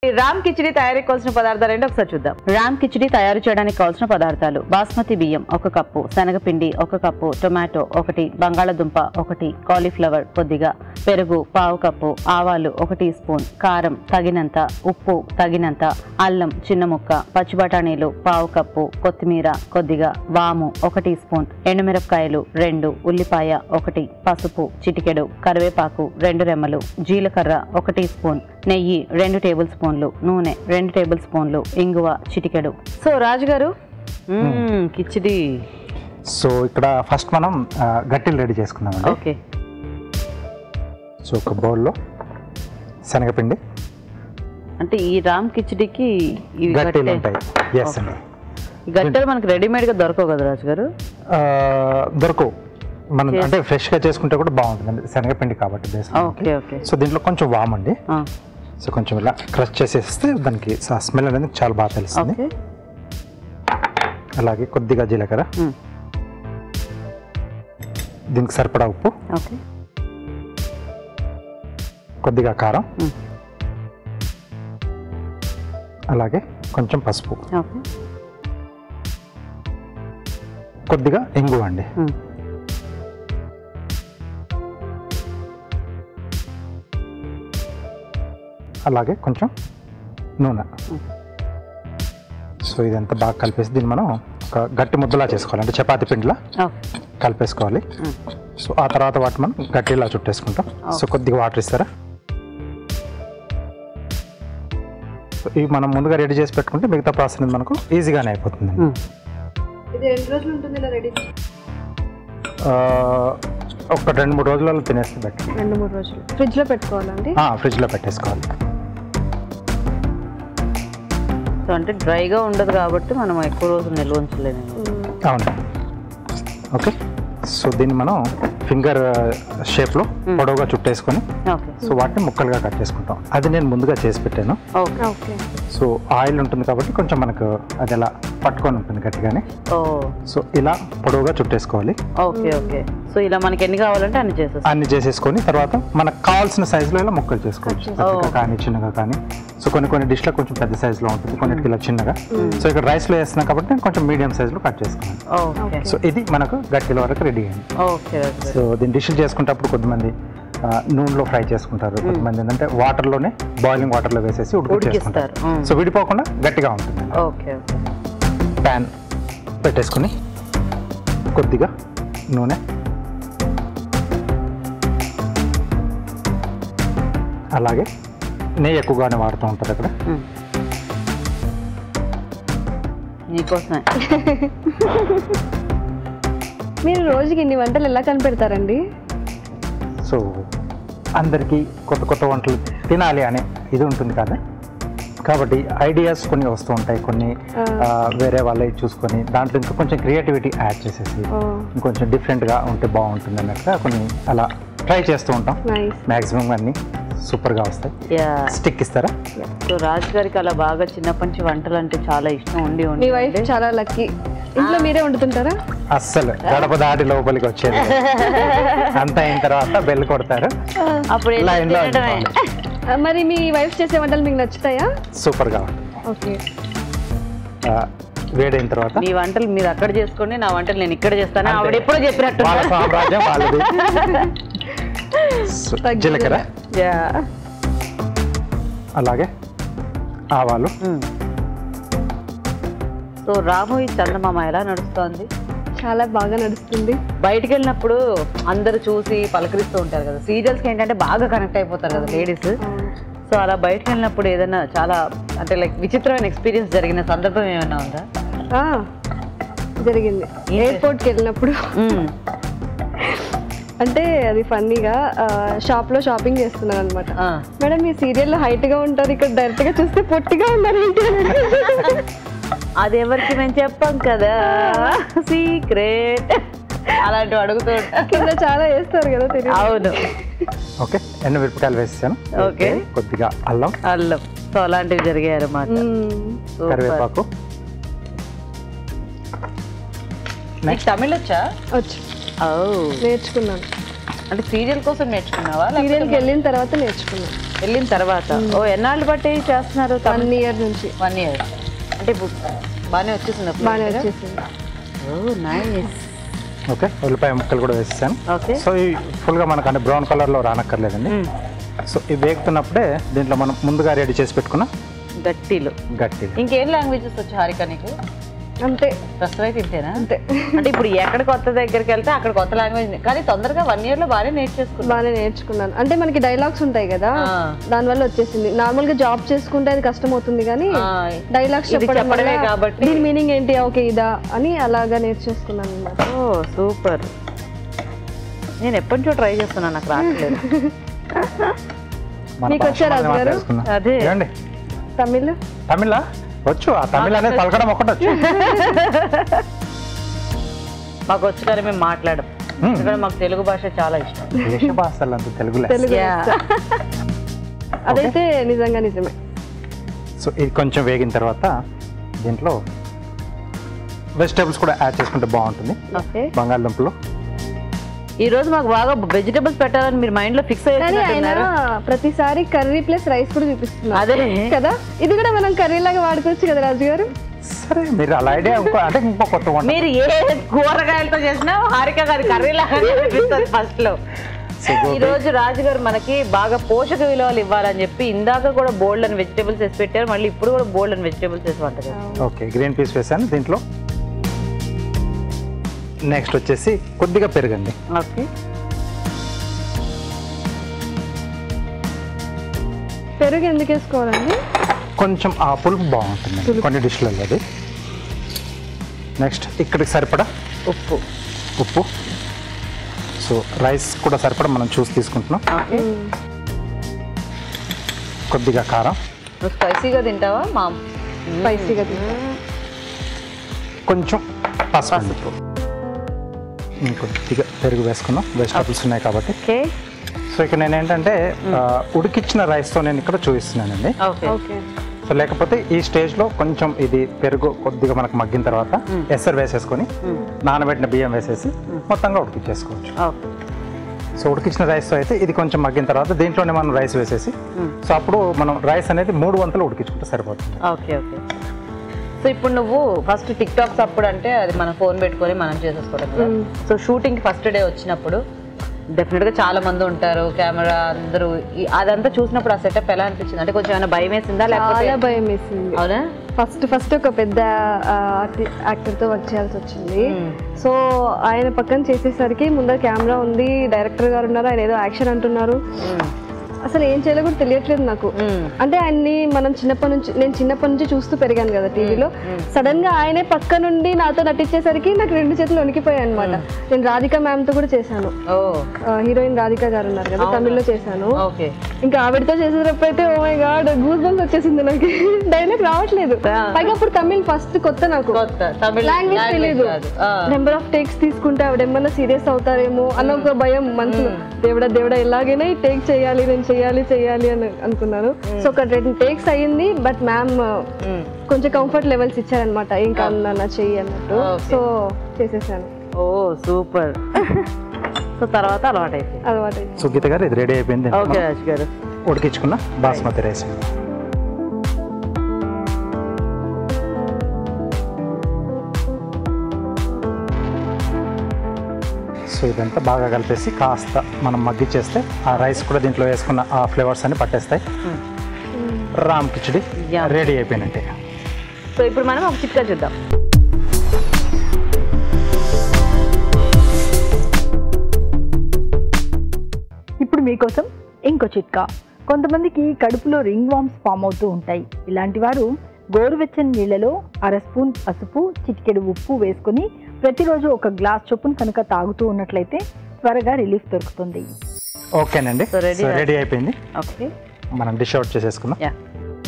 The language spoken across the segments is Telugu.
రామ్ కిచిడి తయారీకి కావాల్సిన పదార్థాలు ఏంటో ఒకసారి చూద్దాం రామ్ కిచిడి తయారు చేయడానికి కావాల్సిన పదార్థాలు బాస్మతి బియ్యం ఒక కప్పు శనగపిండి ఒక కప్పు టొమాటో ఒకటి బంగాళదుంప ఒకటి కాలీఫ్లవర్ కొద్దిగా పెరుగు పావు కప్పు ఆవాలు ఒక టీ స్పూన్ కారం తగినంత ఉప్పు తగినంత అల్లం చిన్న ముక్క పచ్చి బఠానీలు పావు కప్పు కొత్తిమీర కొద్దిగా వాము ఒక టీ స్పూన్ ఎండుమిరపకాయలు రెండు ఉల్లిపాయ ఒకటి పసుపు చిటికెడు కరివేపాకు రెండు రెమ్మలు జీలకర్ర ఒక టీ స్పూన్ నెయ్యి రెండు టేబుల్ స్పూన్లు నూనె రెండు టేబుల్ స్పూన్లు ఇంగువ చిటికెడు సో రాజుగారు మ్మ్, కిచిడి సో ఇక్కడ ఫస్ట్ మనం ఆ, గట్టిలు రెడీ చేసుకుందామండి ఓకే సో ఒక బౌల్లో శనగపిండి అంటే ఈ రామ్ కిచిడికి ఇవి గట్టిలు గట్టె- ఉంటాయి ఎస్ అండి ఈ గట్టెలు మనకి రెడీమేడ్ గా దొరకవు కదా రాజుగారు ఆ, దొరకవు మనం అంటే ఫ్రెష్గా చేసుకుంటే కూడా బాగుంటుందండి శనగపిండి కాబట్టి బేస్ ఓకే ఓకే సో దీంట్లో కొంచెం వామ్ అండి ఆ, సో కొంచెం ఇలా క్రష్ చేసేస్తే దానికి స్మెల్ అనేది చాలా బాగా తెలుస్తుంది ఓకే అలాగే కొద్దిగా జీలకర్ర మ్మ్, దీనికి సరిపడా ఉప్పు ఓకే కొద్దిగా కారం మ్మ్, అలాగే కొంచెం పసుపు ఓకే కొద్దిగా ఇంగువ అండి మ్మ్, అలాగే కొంచెం నూనె మ్మ్. సో ఇదంతా బాగా కలిపేసి దీన్ని మనం ఒక గట్టి ముద్దలా చేసుకోవాలి అంటే చపాతి పిండిలా ఓకే కలిపేసుకోవాలి మ్మ్. సో ఆ తర్వాత వాటి మనం గట్టిలా చుట్టేసుకుంటాం సో కొద్దిగా వాటర్ ఇస్తారా సో ఇవి మనం ముందుగా రెడీ చేసి పెట్టుకుంటే మిగతా ప్రాసెస్ అనేది మనకు ఈజీగానే అయిపోతుంది మ్మ్. ఇది రెండు రోజులు ఉంటుంది ఇలా రెడీ ఒక రెండు మూడు రోజులలో తినేస్తే బెటర్ రెండు మూడు రోజులు ఫ్రిడ్జ్ లో పెట్టుకోవాలండి ఫ్రిడ్జ్లో పెట్టేసుకోవాలి సో అంటే డ్రైగా ఉండదు కాబట్టి మనం ఎక్కువ రోజులు నిల్వ ఉంచలేము అవును ఓకే సో దీన్ని మనం ఫింగర్ షేప్లో పొడవుగా చుట్టేసుకొని ఓకే సో వాటిని ముక్కలుగా కట్ చేసుకుంటాం అది నేను ముందుగా చేసి పెట్టాను ఓకే ఓకే సో ఆయిల్ ఉంటుంది కాబట్టి కొంచెం మనకు అది అలా పట్టుకొని ఉంటుంది గట్టిగానే ఓ సో ఇలా పొడవుగా చుట్టేసుకోవాలి ఓకే ఓకే సో ఇలా మనకి ఎన్ని కావాలంటే అన్ని చేసేస్తాం అన్ని చేసేసుకొని తర్వాత మనకు కావాల్సిన సైజులో ఇలా ముక్కలు చేసుకోవచ్చు పెద్దగా కానీ చిన్నగా కానీ సో కొన్ని కొన్ని డిష్లో కొంచెం పెద్ద సైజులో ఉంటుంది కొన్నిటికి ఇలా చిన్నగా సో ఇక్కడ రైస్లో వేస్తున్నాం కాబట్టి నేను కొంచెం మీడియం సైజులో కట్ చేసుకున్నాను ఓకే సో ఇది మనకు గట్టిల వరకు రెడీ అయింది ఓకే ఓకే సో దీన్ని డిష్లు చేసుకునేటప్పుడు కొద్దిమంది ఆ, నూనెలో ఫ్రై చేసుకుంటారు కొంతమంది ఏంటంటే వాటర్లోనే బాయిలింగ్ వాటర్లో వేసేసి ఉడికించేసుకుంటారు ఉడికిస్తారు మ్మ్. సో విడిపోకుండా గట్టిగా ఉంటుంది ఓకే ఓకే ప్యాన్ పెట్టేసుకుని కొద్దిగా నూనె అలాగే నెయ్యి ఎక్కువగానే వాడుతూ ఉంటుంది అక్కడ మ్మ్. నీకోసమే మీరు రోజుకి ఇన్ని వంటలు ఎలా కనిపెడతారండి సో అందరికీ కొత్త కొత్త వంటలు తినాలి అనే ఇది ఉంటుంది కదా కాబట్టి ఐడియాస్ కొన్ని వస్తూ ఉంటాయి కొన్ని ఆ, వేరే వాళ్ళవి చూసుకొని దాంట్లో ఇంకా కొంచెం క్రియేటివిటీ యాడ్ చేసేసి ఓ ఇంకొంచెం డిఫరెంట్గా ఉంటే బాగుంటుంది అన్నట్టుగా కొన్ని అలా ట్రై చేస్తూ ఉంటాం నైస్ మ్యాక్సిమం అన్నీ సూపర్గా వస్తాయి యా స్టిక్ ఇస్తారా సో రాజు గారికి అలా బాగా చిన్నప్పటి నుంచి వంటలు అంటే చాలా ఇష్టం ఉండి మీ ఉండి వైఫ్ చాలా లక్కీ ఇంట్లో మీరే వండుతుంటారా అస్సలు గడప దాటి లోపలికి వచ్చేది అంత అయిన తర్వాత బెల్ కొడతారు అప్పుడు వెళ్ళి లైన్లో తినడమే. ఆ, మరి మీ వైఫ్ చేసే వంటలు మీకు నచ్చుతాయా సూపర్గా ఉంటుంది ఓకే ఆ, వేడైన తర్వాత మీ వంటలు మీరు అక్కడ చేసుకోండి నా వంటలు నేను ఇక్కడ చేస్తాను అంతే. ఆవిడ ఎప్పుడో చెప్పినట్టు వాళ్ళ సామ్రాజ్యం వాళ్ళది సో, జీలకర్ర యా అలాగే ఆవాలు సో రాము ఈ చందమామ ఎలా నడుస్తోంది చాలా బాగా నడుస్తుంది బయటికి వెళ్ళినప్పుడు అందరూ చూసి పలకరిస్తూ ఉంటారు కదా సీరియల్స్కి ఏంటంటే బాగా కనెక్ట్ అయిపోతారు కదా లేడీస్ సో అలా బయటికి వెళ్ళినప్పుడు ఏదైనా చాలా అంటే లైక్ విచిత్రమైన ఎక్స్పీరియన్స్ జరిగిన సందర్భం ఏమైనా ఉందా ఆ, జరిగింది ఎయిర్పోర్ట్కి వెళ్ళినప్పుడు మ్మ్. అంటే అది ఫన్నీగా షాప్లో షాపింగ్ చేస్తున్నాను అనమాట ఆ. మేడం మీ సీరియల్లో హైట్గా ఉంటారు ఇక్కడ డైరెక్ట్గా చూస్తే పొట్టిగా ఉన్నారు ఏంటి అని అడిగారు. అది ఎవరికి మేము చెప్పాం కదా సీక్రెట్ అలాంటివి అడుగుతూ ఉంటా కింద చాలా వేస్తారు కదా తెలియదు అవును ఓకే ఎండు మిరపకాయలు వేసేసాను ఓకే కొద్దిగా అల్లం అల్లం సో అలాంటివి జరిగాయి అన్నమాట మ్మ్. Super. కరివేపాకు నీకు తమిళ్ వచ్చా వచ్చు ఓ నేర్చుకున్నాను అంటే సీరియల్ కోసం నేర్చుకున్నావా లేకపోతే సీరియల్కి వెళ్ళిన తర్వాత నేర్చుకున్నాను వెళ్ళిన తర్వాత ఓ ఎన్నాళ్ళు బట్టి చేస్తున్నారు వన్ ఇయర్ నుంచి వన్ ఇయర్ అంటే ఇప్పుడు బాగానే వచ్చేసింది బాగానే వచ్చేసింది ఓ నైస్ ఓకే ఉల్లిపాయ ముక్కలు కూడా వేసేసాను ఓకే సో ఈ ఫుల్గా మనకు అంటే బ్రౌన్ కలర్లో రానక్కర్లేదండి సో ఇవి వేగుతున్నప్పుడే దీంట్లో మనం ముందుగా రెడీ చేసి పెట్టుకున్న గట్టిలు గట్టి ఇంకేం లాంగ్వేజెస్ వచ్చి హారిక నీకు అంతే ప్రస్తుతం అయితే ఇంతేనా అంతే అంటే ఇప్పుడు ఎక్కడ కొత్త దగ్గరికి వెళ్తే అక్కడ కొత్త లాంగ్వేజ్ కానీ తొందరగా వన్ ఇయర్ లో బాగానే నేర్చేసుకున్నా బాగానే నేర్చుకున్నాను అంటే మనకి డైలాగ్స్ ఉంటాయి కదా ఆ. దానివల్ల వచ్చేసింది నార్మల్ గా జాబ్ చేసుకుంటే అది కష్టం అవుతుంది కానీ ఆ, డైలాగ్స్ ఇది చెప్పడం చెప్పడమే వల్ల కాబట్టి. దీని మీనింగ్ ఏంటి ఓకే ఇదా అని అలాగా నేర్చేసుకున్నాను అనమాట ఓ సూపర్ నేను ఎప్పటి నుంచో ట్రై చేస్తున్నాను నాకు రావట్లేదు మన మీకు భాష వచ్చా మనమే రాజు గారు? మాట్లాడేసుకుందాం. అదే. ఏమండి తమిళ్ తమిళ వచ్చు ఆ తమిళ అనేది పలకడం ఒకటి వచ్చు మాకు వచ్చు కానీ మేము మాట్లాడం Hmm. ఎందుకంటే మాకు తెలుగు భాష చాలా ఇష్టం దేశ భాషలు అంత తెలుగులే తెలుగు Yeah. అదైతే నిజంగా నిజమే సో ఇది కొంచెం వేగిన తర్వాత దీంట్లో వెజిటేబుల్స్ కూడా యాడ్ చేసుకుంటే బాగుంటుంది ఓకే బంగాళదుంపలు ఈ రోజు మాకు బాగా వెజిటబుల్స్ పెట్టాలని మీరు మైండ్ లో ఫిక్స్ కానీ ఆయన అయ్యారు ప్రతిసారి కర్రీ ప్లస్ రైస్ కూడా చూపిస్తున్నారు అదే కదా ఇది కూడా మనం కర్రీ లాగా వాడుకోవచ్చు కదా రాజు గారు సరే మీరు అలా ఐడియా ఇంకో అంటే ఇంకో కొత్త వంట మీరు ఏ కూరగాయలతో చేసినా హారిక గారి కర్రీ లాగా అనిపిస్తుంది ఫస్ట్ లో ఈ రోజు రాజు గారు మనకి బాగా పోషక విలువలు ఇవ్వాలని చెప్పి ఇందాక కూడా బోల్డ్ అని వెజిటేబుల్స్ వేసి పెట్టారు మళ్ళీ ఇప్పుడు కూడా బోల్డ్ అని వెజిటేబుల్స్ వేసి వంట చేస్తారు ఓకే గ్రీన్ పీస్ వేసాను దీంట్లో నెక్స్ట్ వచ్చేసి కొద్దిగా పెరగండి ఓకే పెరుగు ఎందుకు వేసుకోవాలండి కొంచెం ఆ పులుపు బాగుంటుంది కొన్ని డిష్లలో అది నెక్స్ట్ ఇక్కడికి సరిపడా ఉప్పు ఉప్పు సో రైస్ కూడా సరిపడా మనం చూసి తీసుకుంటున్నాం ఓకే కొద్దిగా కారం నువ్వు స్పైసీగా తింటావా మా స్పైసీగా కొంచెం పసుపు ఇంకొద్దిగా పెరుగు వేసుకున్నాం వెజిటబుల్స్ ఉన్నాయి కాబట్టి ఓకే సో ఇక్కడ నేను ఏంటంటే ఆ, ఉడికిచ్చిన రైస్తో నేను ఇక్కడ చూపిస్తున్నానండి ఓకే ఓకే సో లేకపోతే ఈ స్టేజ్లో కొంచెం ఇది పెరుగు కొద్దిగా మనకు మగ్గిన తర్వాత ఎసరు వేసేసుకొని నానబెట్టిన బియ్యం వేసేసి మొత్తంగా ఉడికిచ్చేసుకోవచ్చు ఓకే సో ఉడికించిన రైస్తో అయితే ఇది కొంచెం మగ్గిన తర్వాత దీంట్లోనే మనం రైస్ వేసేసి సో అప్పుడు మనం రైస్ అనేది మూడు వంతులు ఉడికించుకుంటే సరిపోతుంది ఓకే ఓకే సో ఇప్పుడు నువ్వు ఫస్ట్ టిక్ టాక్స్ అప్పుడు అంటే అది మన ఫోన్ పెట్టుకొని మనం చేసేసుకోవడం కదా సో షూటింగ్ ఫస్ట్ డే వచ్చినప్పుడు డెఫినెట్ గా చాలా మంది ఉంటారు కెమెరా అందరూ ఈ- అదంతా చూసినప్పుడు ఆ సెటప్ ఎలా అనిపించింది అంటే కొంచెం ఏమైనా భయం వేసిందా లేకపోతే చాలా భయం వేసింది అవునా ఫస్ట్ ఫస్ట్ ఒక పెద్ద యాక్టర్ తో వర్క్ చేయాల్సి వచ్చింది మ్మ్. సో ఆయన పక్కన చేసేసరికి ముందర కెమెరా ఉంది డైరెక్టర్ గారు ఉన్నారు ఆయన ఏదో యాక్షన్ అంటున్నారు మ్మ్. అసలు ఏం చేయాలో కూడా తెలియట్లేదు నాకు మ్మ్. అంటే ఆయన్ని మనం చిన్నప్పటి నుంచి నేను చిన్నప్పటి నుంచి చూస్తూ పెరిగాను కదా టీవీలో సడన్ గా ఆయనే పక్క నుండి నాతో నటించేసరికి నాకు రెండు చేతులు వణికిపోయాయి అనమాట నేను రాధిక మ్యామ్ తో కూడా చేశాను ఓ హీరోయిన్ రాధిక గారు ఉన్నారు కదా తమిళ్లో చేశాను ఓకే ఇంకా ఆవిడతో చేసేటప్పుడు అయితే oh my god goosebumps వచ్చేసింది నాకు డైలాగ్ రావట్లేదు ఆ. పైగా అప్పుడు తమిళ్ ఫస్ట్ కొత్త నాకు కొత్త తమిళ లాంగ్వేజ్ language తెలియదు కాదు. ఆ. నెంబర్ ఆఫ్ టేక్స్ తీసుకుంటే ఆవిడ ఏమన్నా సీరియస్ అవుతారేమో అన్న ఒక భయం మనసులో దేవుడా దేవుడా ఎలాగైనా ఈ టేక్ చేయాలి నేను చేయాలి చేయాలి అని అనుకున్నాను సో ఒక రెండు టేక్స్ అయ్యింది బట్ మ్యామ్ మ్మ్. కొంచెం కంఫర్ట్ లెవెల్స్ ఇచ్చారనమాట ఏం కాదు నాన్న చెయ్యి అన్నట్టు Okay. సో చేసేసాను ఓ సూపర్ సో తర్వాత అలవాటు అయిపోయింది అలవాటు సో గీత గారు ఇది రెడీ అయిపోయింది ఓకే రాజ్ గారు ఉడికించుకున్న బాస్మతి రైస్ సో ఇదంతా బాగా కలిపేసి కాస్త మనం మగ్గిచ్చేస్తే ఆ రైస్ కూడా దీంట్లో వేసుకున్న ఆ ఫ్లేవర్స్ అన్ని పట్టేస్తాయి రామ్ కిచడి Yum. రెడీ అయిపోయినట్టే సో ఇప్పుడు మనం ఒక చిట్కా చూద్దాం ఇప్పుడు మీకోసం ఇంకో చిట్కా కొంతమందికి కడుపులో రింగ్ వామ్స్ ఫామ్ అవుతూ ఉంటాయి ఇలాంటి వారు గోరువెచ్చని నీళ్ళలో అర స్పూన్ పసుపు చిటికెడు ఉప్పు వేసుకొని ప్రతిరోజు ఒక గ్లాస్ చొప్పున కనుక తాగుతూ ఉన్నట్లయితే త్వరగా రిలీఫ్ దొరుకుతుంది ఓకేనండి So ready సో రా- రెడీ అయిపోయింది ఓకే మనం డిష్ అవుట్ చేసేసుకుందాం yeah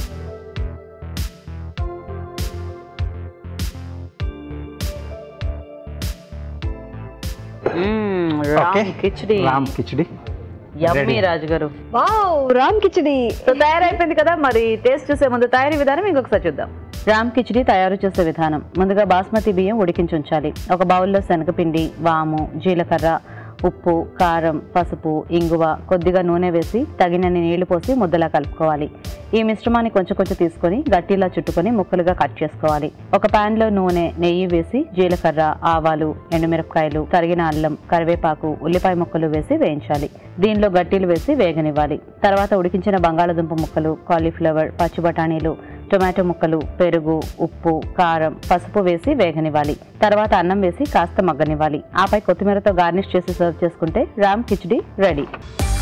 okay Ram khichdi Ram khichdi yummy Ready. Raju garu wow Ram khichdi so తయారైపోయింది కదా మరి టేస్ట్ చూసే ముందు తయారీ విధానం ఇంకొకసారి చూద్దాం రామ్ కిచడి తయారు చేసే విధానం ముందుగా బాస్మతి బియ్యం ఉడికించి ఉంచాలి ఒక బౌల్లో శనగపిండి వాము జీలకర్ర ఉప్పు కారం పసుపు ఇంగువ కొద్దిగా నూనె వేసి తగినన్ని నీళ్లు పోసి ముద్దలా కలుపుకోవాలి ఈ మిశ్రమాన్ని కొంచెం కొంచెం తీసుకొని గట్టిలా చుట్టుకొని ముక్కలుగా కట్ చేసుకోవాలి ఒక పాన్ లో నూనె నెయ్యి వేసి జీలకర్ర ఆవాలు ఎండుమిరపకాయలు తరిగిన అల్లం కరివేపాకు ఉల్లిపాయ ముక్కలు వేసి వేయించాలి దీనిలో గట్టీలు వేసి వేగనివ్వాలి తర్వాత ఉడికించిన బంగాళదుంప ముక్కలు కాలీఫ్లవర్ పచ్చి బఠానీలు టొమాటో ముక్కలు పెరుగు ఉప్పు కారం పసుపు వేసి వేగనివ్వాలి తర్వాత అన్నం వేసి కాస్త మగ్గనివ్వాలి ఆపై కొత్తిమీరతో గార్నిష్ చేసి సర్వ్ చేసుకుంటే రామ్ కిచడీ రెడీ